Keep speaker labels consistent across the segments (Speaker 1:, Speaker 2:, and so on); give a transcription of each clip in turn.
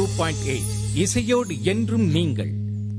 Speaker 1: two point eight இசையோடு என்றும் நீங்கள்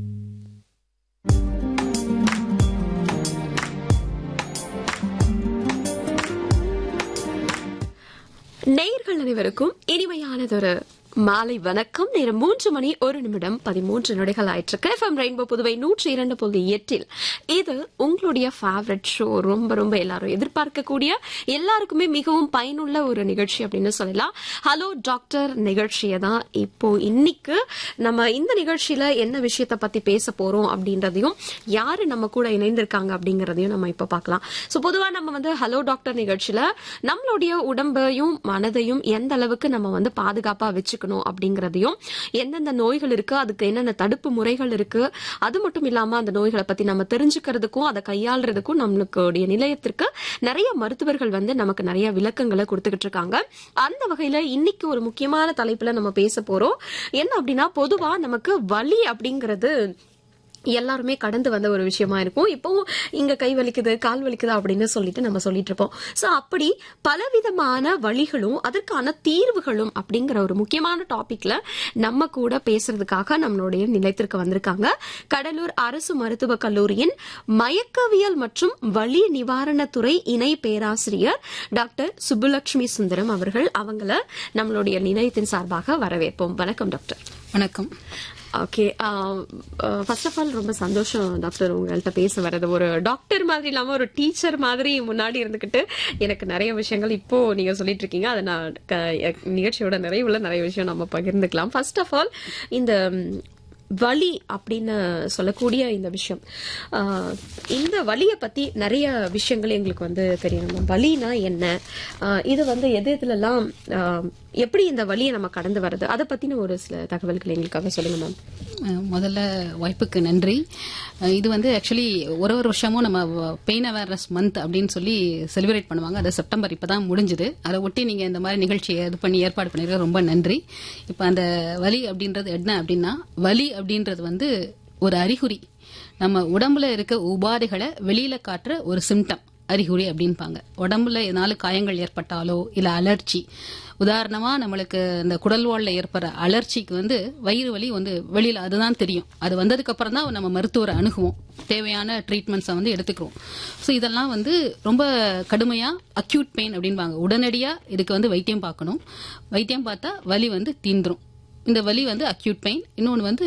Speaker 2: நேயர்கள் அனைவருக்கும் இனிமையானதொரு மாலை வணக்கம் நேரம் மூன்று மணி ஒரு நிமிடம் பதிமூன்று நொடிகள் ஆயிட்டிருக்கு எஃப்எம் ரெயின்போ புதுவை நூற்றி இரண்டு புள்ளி எட்டில் இது உங்களுடைய ஃபேவரட் ஷோ ரொம்ப ரொம்ப எல்லாரும் எதிர்பார்க்கக்கூடிய எல்லாருக்குமே மிகவும் பயனுள்ள ஒரு நிகழ்ச்சி அப்படின்னு சொல்லலாம் ஹலோ டாக்டர் நிகழ்ச்சியை தான் இப்போ இன்னைக்கு நம்ம இந்த நிகழ்ச்சியில என்ன விஷயத்தை பத்தி பேச போறோம் அப்படின்றதையும் யாரு நம்ம கூட இணைந்திருக்காங்க அப்படிங்கறதையும் நம்ம இப்ப பார்க்கலாம் சோ பொதுவா நம்ம வந்து ஹலோ டாக்டர் நிகழ்ச்சியில நம்மளுடைய உடம்பையும் மனதையும் எந்த அளவுக்கு நம்ம வந்து பாதுகாப்பா வச்சுக்கணும் அப்படிங்கறதையும் எந்தெந்த நோய்கள் இருக்கு அதுக்கு என்னென்ன தடுப்பு முறைகள் இருக்கு அது மட்டும் இல்லாம அந்த நோய்களை பத்தி நம்ம தெரிஞ்சுக்கிறதுக்கும் அதை கையாளுறதுக்கும் நம்மளுடைய நிலையத்திற்கு நிறைய மருத்துவர்கள் வந்து நமக்கு நிறைய விளக்கங்களை கொடுத்துக்கிட்டு இருக்காங்க அந்த வகையில இன்னைக்கு ஒரு முக்கியமான தலைப்புல நம்ம பேச போறோம் என்ன அப்படின்னா பொதுவா நமக்கு வலி அப்படிங்கிறது எல்லாருமே கடந்து வந்த ஒரு விஷயமா இருக்கும் இப்போ இங்க கை வலிக்குது கால் வலிக்குது அப்படின்னு சொல்லிட்டு நம்ம சொல்லிட்டு இருப்போம் சோ அப்படி பலவிதமான வழிகளும் அதற்கான தீர்வுகளும் அப்படிங்கிற ஒரு முக்கியமான டாபிக்ல நம்ம கூட பேசுறதுக்காக நம்மளுடைய நிலையத்திற்கு வந்திருக்காங்க கடலூர் அரசு மருத்துவக் கல்லூரியின் மயக்கவியல் மற்றும் வலி நிவாரணத்துறை இணை பேராசிரியர் டாக்டர் சுப்புலட்சுமி சுந்தரம் அவர்கள் அவங்கள நம்மளுடைய நிலையத்தின் சார்பாக வரவேற்போம் வணக்கம் டாக்டர்
Speaker 3: வணக்கம்
Speaker 2: ஓகே ஃபர்ஸ்ட் ஆஃப் ஆல் ரொம்ப சந்தோஷம் டாக்டர் உங்கள்கிட்ட பேச வர்றது ஒரு டாக்டர் மாதிரி இல்லாம ஒரு டீச்சர் மாதிரி முன்னாடி இருந்துகிட்டு எனக்கு நிறைய விஷயங்கள் இப்போ நீங்க சொல்லிட்டு இருக்கீங்க அதை நான் க- நிகழ்ச்சியோட நிறைவுல நிறைய விஷயம் நம்ம பகிர்ந்துக்கலாம் ஃபர்ஸ்ட் ஆஃப் ஆல் இந்த ம், வலி அப்படின்னு சொல்லக்கூடிய இந்த விஷயம் ஆஹ், இந்த வலியை பத்தி நிறைய விஷயங்கள் எங்களுக்கு வந்து தெரியணும் வலினா என்ன ஆஹ், இது வந்து எது எதுலலாம் ஆஹ், எப்படி இந்த வலியை நம்ம கடந்து வர்றது அதை பத்தின ஒரு சில தகவல்கள் எங்களுக்காக சொல்லுங்க மேம்
Speaker 3: அஹ் முதல்ல வாய்ப்புக்கு நன்றி அஹ் இது வந்து ஆக்சுவலி ஒரு ஒரு வருஷமும் நம்ம பெயின் அவேர்னஸ் மந்த் அப்படின்னு சொல்லி செலிப்ரேட் பண்ணுவாங்க அது செப்டம்பர் இப்பதான் முடிஞ்சுது அதை ஒட்டி நீங்க இந்த மாதிரி நிகழ்ச்சியை இது பண்ணி ஏற்பாடு பண்ணிருக்க ரொம்ப நன்றி இப்போ அந்த வலி அப்படின்றது என்ன அப்படின்னா வலி அப்படின்றது வந்து ஒரு அறிகுறி நம்ம உடம்புல இருக்க உபாதைகளை வெளியில காட்டுற ஒரு சிம்டம் அறிகுறி அப்படின்பாங்க உடம்புல இதனால காயங்கள் ஏற்பட்டாலோ இல்ல அலர்ச்சி உதாரணமா நம்மளுக்கு இந்த குடல்வால்ல ஏற்படுற அலர்ச்சிக்கு வந்து வயிறு வலி வந்து வெளியில அதுதான் தெரியும் அது வந்ததுக்கு அப்புறம் தான் நம்ம மருத்துவரை அணுகுவோம் தேவையான ட்ரீட்மெண்ட்ஸை வந்து எடுத்துக்கிறோம் ஸோ இதெல்லாம் வந்து ரொம்ப கடுமையா அக்யூட் பெயின் அப்படின்பாங்க உடனடியா இதுக்கு வந்து வைத்தியம் பார்க்கணும் வைத்தியம் பார்த்தா வலி வந்து தீந்துரும் இந்த வலி வந்து அக்யூட் பெயின் இன்னொன்று வந்து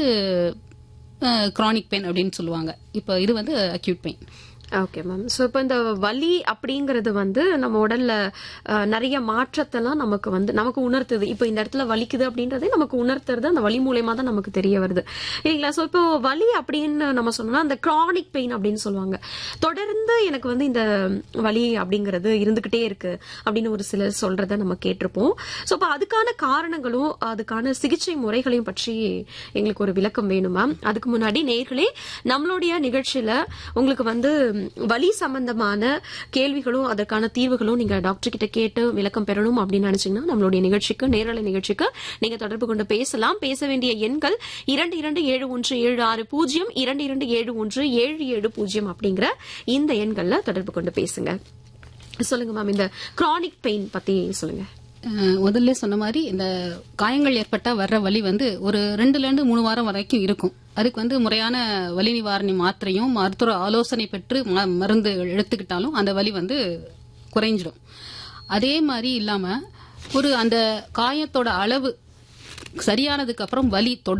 Speaker 3: கிரானிக் பெயின் அப்படின்னு சொல்லுவாங்க இப்போ இது வந்து acute pain
Speaker 2: okay ma'am so இப்போ இந்த வலி அப்படிங்கிறது வந்து நம்ம உடல்ல அஹ், நிறைய மாற்றத்தெல்லாம் நமக்கு வந்து நமக்கு உணர்த்துது இப்போ இந்த இடத்துல வலிக்குது அப்படின்றதே நமக்கு உணர்த்துறது அந்த வலி மூலயமா தான் நமக்கு தெரிய வருது இல்லைங்களா ஸோ இப்போ வலி அப்படின்னு நம்ம சொன்னோம்னா அந்த கிரானிக் பெயின் அப்படின்னு சொல்லுவாங்க தொடர்ந்து எனக்கு வந்து இந்த வலி அப்படிங்கிறது இருந்துகிட்டே இருக்கு அப்படின்னு ஒரு சிலர் சொல்றத நம்ம கேட்டிருப்போம் ஸோ அப்போ அதுக்கான காரணங்களும் அதுக்கான சிகிச்சை முறைகளையும் பற்றி எங்களுக்கு ஒரு விளக்கம் வேணும் மேம் அதுக்கு முன்னாடி நேர்களே நம்மளுடைய நிகழ்ச்சியில உங்களுக்கு வந்து ம், வலி சம்பந்தமான கேள்விகளும் அதற்கான தீர்வுகளும் நீங்க டாக்டர் கிட்ட கேட்டு விளக்கம் பெறணும் அப்படின்னு நினைச்சீங்கன்னா நம்மளுடைய நிகழ்ச்சிக்கு நேரலை நிகழ்ச்சிக்கு நீங்க தொடர்பு கொண்டு பேசலாம் பேச வேண்டிய எண்கள் இரண்டு இரண்டு ஏழு ஒன்று ஏழு ஆறு பூஜ்ஜியம் இரண்டு இரண்டு ஏழு ஒன்று ஏழு ஏழு பூஜ்ஜியம் அப்படிங்கிற இந்த எண்கள்ல தொடர்பு கொண்டு பேசுங்க சொல்லுங்க மேம் இந்த கிரானிக் பெயின் பத்தி சொல்லுங்க
Speaker 3: அஹ் முதல்ல சொன்ன மாதிரி இந்த காயங்கள் ஏற்பட்டா வர்ற வலி வந்து ஒரு ரெண்டுல இருந்து மூணு வாரம் வரைக்கும் இருக்கும் அதுக்கு வந்து முறையான வலி நிவாரணி மாத்திரையும் மருத்துவ ஆலோசனை பெற்று ம- மருந்து எடுத்துக்கிட்டாலும் அந்த வலி வந்து குறைஞ்சிடும் அதே மாதிரி இல்லாம ஒரு அந்த காயத்தோட அளவு சரியானதுக்கு அப்புறம் வலி தொடர்